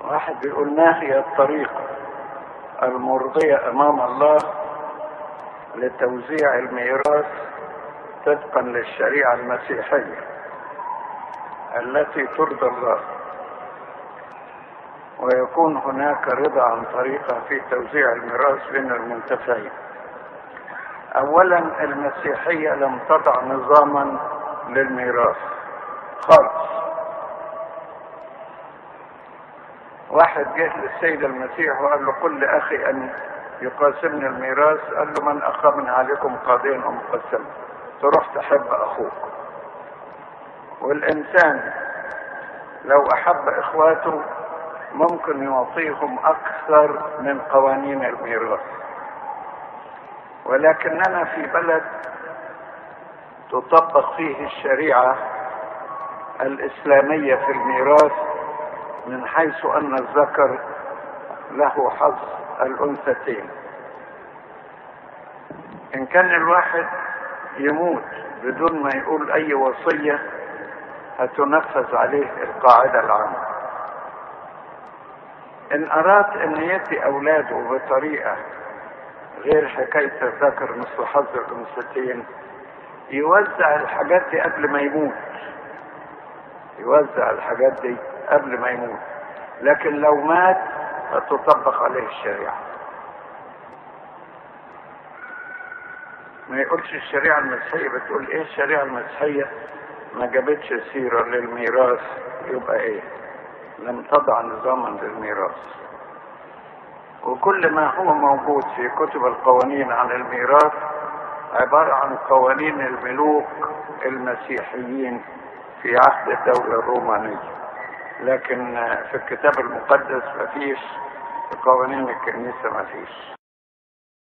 واحد بيقول ما هي الطريقة المرضية أمام الله لتوزيع الميراث طبقا للشريعة المسيحية التي ترضى الله ويكون هناك رضا عن طريقة في توزيع الميراث بين المنتفعين اولا المسيحية لم تضع نظاما للميراث خالص واحد جه للسيد المسيح وقال له قل لاخي ان يقاسمني الميراث قال له من اخا من عليكم قاضيا ومقسما تروح تحب اخوك والانسان لو احب اخواته ممكن يعطيهم اكثر من قوانين الميراث ولكننا في بلد تطبق فيه الشريعه الاسلاميه في الميراث من حيث ان الذكر له حظ الانثتين ان كان الواحد يموت بدون ما يقول اي وصيه هتنفذ عليه القاعده العامه ان اراد ان يدي اولاده بطريقه غير حكايه الذكر مثل حظ الانثتين يوزع الحاجات دي قبل ما يموت يوزع الحاجات دي قبل ما يموت لكن لو مات فتطبق عليه الشريعه ما يقولش الشريعه المسيحيه بتقول ايه الشريعه المسيحيه ما جابتش سيره للميراث يبقى ايه لم تضع نظاما للميراث وكل ما هو موجود في كتب القوانين عن الميراث عبارة عن قوانين الملوك المسيحيين في عهد الدولة الرومانية لكن في الكتاب المقدس مفيش في قوانين الكنيسة مفيش